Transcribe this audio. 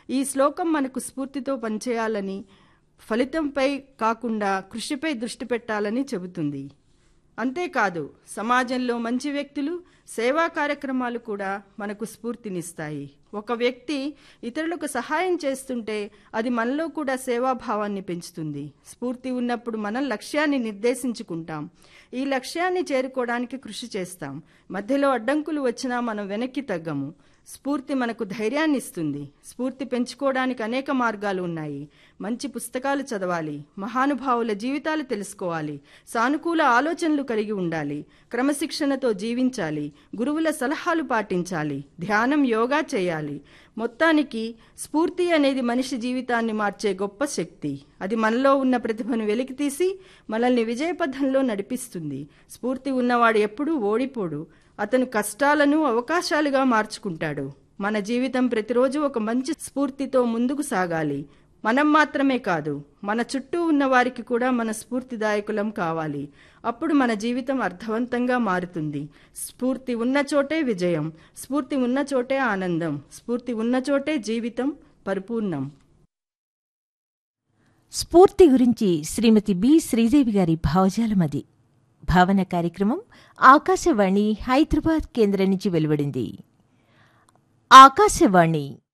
ఈ శ్లోకం మనకు స్ఫూర్తితో పనిచేయాలని ఫలితంపై కాకుండా కృషిపై దృష్టి పెట్టాలని చెబుతుంది అంతేకాదు సమాజంలో మంచి వ్యక్తులు సేవా కార్యక్రమాలు కూడా మనకు స్ఫూర్తినిస్తాయి ఒక వ్యక్తి ఇతరులకు సహాయం చేస్తుంటే అది మనలో కూడా సేవాభావాన్ని పెంచుతుంది స్ఫూర్తి ఉన్నప్పుడు మనం లక్ష్యాన్ని నిర్దేశించుకుంటాం ఈ లక్ష్యాన్ని చేరుకోవడానికి కృషి చేస్తాం మధ్యలో అడ్డంకులు వచ్చినా మనం వెనక్కి తగ్గము స్ఫూర్తి మనకు ధైర్యాన్ని ఇస్తుంది స్ఫూర్తి పెంచుకోవడానికి అనేక మార్గాలు ఉన్నాయి మంచి పుస్తకాలు చదవాలి మహానుభావుల జీవితాలు తెలుసుకోవాలి సానుకూల ఆలోచనలు కలిగి ఉండాలి క్రమశిక్షణతో జీవించాలి గురువుల సలహాలు పాటించాలి ధ్యానం యోగా చేయాలి మొత్తానికి స్ఫూర్తి అనేది మనిషి జీవితాన్ని మార్చే గొప్ప శక్తి అది మనలో ఉన్న ప్రతిభను వెలికితీసి మనల్ని విజయపథంలో నడిపిస్తుంది స్ఫూర్తి ఉన్నవాడు ఎప్పుడూ ఓడిపోడు అతను కష్టాలను అవకాశాలుగా మార్చుకుంటాడు మన జీవితం ప్రతిరోజు ఒక మంచి స్ఫూర్తితో ముందుకు సాగాలి మనం మాత్రమే కాదు మన చుట్టూ ఉన్న వారికి కూడా మన స్ఫూర్తిదాయకులం కావాలి అప్పుడు మన జీవితం అర్థవంతంగా మారుతుంది స్ఫూర్తి ఉన్న చోటే విజయం స్ఫూర్తి ఉన్న చోటే ఆనందం స్ఫూర్తి ఉన్న చోటే జీవితం పరిపూర్ణం స్ఫూర్తి గురించి శ్రీమతి బి శ్రీదేవి గారి భావజాలమది భావన కార్యక్రమం ఆకాశవాణి హైదరాబాద్ కేంద్రం నుంచి వెలువడింది ఆకాశవాణి